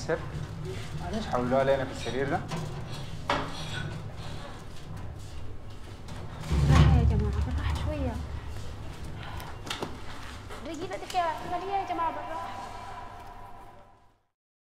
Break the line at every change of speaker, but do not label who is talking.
يسر معلش حولوها علينا في السرير ده
بالراحة يا جماعة بالراحة شوية الرجيلة دي فيها عملية يا جماعة بالراحة